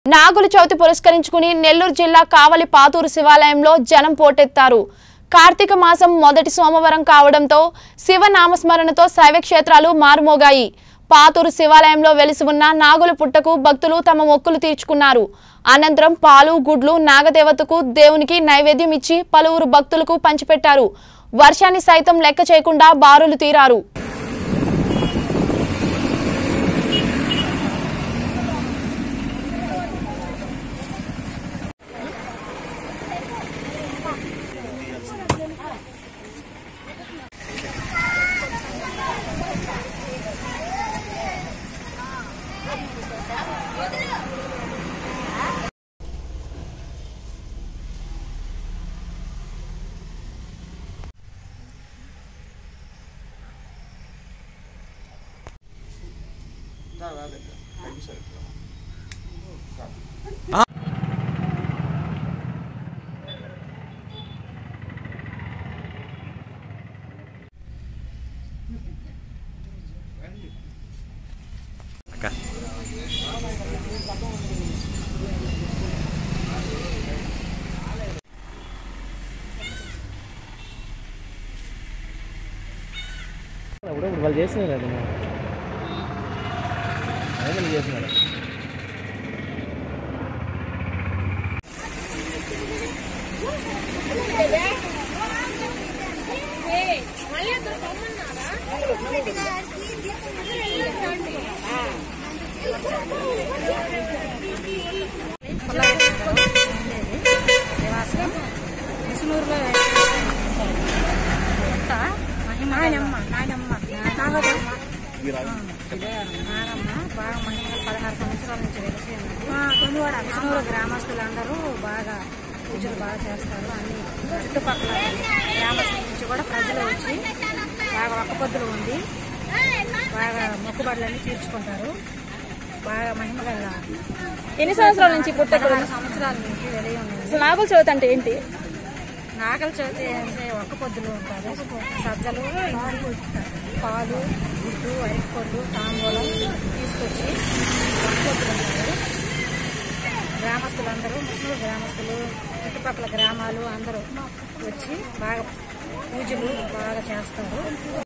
నాగుల చవితి పురస్కరించుకుని నెల్లూరు జిల్లా కావలి పాతూరు శివాలయంలో జనం పోటెత్తారు కార్తీక మాసం మొదటి సోమవారం కావడంతో శివ నామస్మరణతో శైవ క్షేత్రాలు మారుమోగాయి పాతూరు శివాలయంలో వెలిసి ఉన్న నాగుల పుట్టకు భక్తులు తమ మొక్కులు తీర్చుకున్నారు అనంతరం పాలు గుడ్లు నాగదేవతకు దేవునికి నైవేద్యం ఇచ్చి పలువురు భక్తులకు పంచిపెట్టారు వర్షాన్ని సైతం లెక్క చేయకుండా బారులు తీరారు ఇప్పుడు ఇప్పుడు వాళ్ళు చేస్తున్నారు అది అదే వాళ్ళు చేస్తున్నారు విష్ణూరులో పుట్ట నాయనమ్మ నాయనమ్మ నాగమ్మ నాగమ్మ బాగా మహిళ పదహారు సంవత్సరాల నుంచి వెలిసి తొమ్మివాడ విష్ణూరు గ్రామస్తులందరూ బాగా పూజలు బాగా చేస్తారు అన్ని చుట్టుపక్కల గ్రామస్తుల నుంచి కూడా ప్రజలు వచ్చి బాగా ఒక్క పొద్దులు ఉంది బాగా మొక్కుబడులన్నీ తీర్చుకుంటారు బాగా మహిమ గల ఎన్ని సంవత్సరాల నుంచి పుట్ట పదహారు సంవత్సరాల నుంచి వెలిగి ఉంది నాగుల చవితి అంటే ఏంటి నాగల చవితి అంటే ఒక్క పొద్దులు ఉంటారు సజ్జలు పాలు గుడ్డు అరటిపళ్ళు తాంబూలం తీసుకొచ్చి ఒక్క పొద్దులు ఉంటారు గ్రామస్తులందరూ ముస్లిం గ్రామస్తులు చుట్టుపక్కల గ్రామాలు అందరూ వచ్చి బాగా పూజలు బాగా చేస్తారు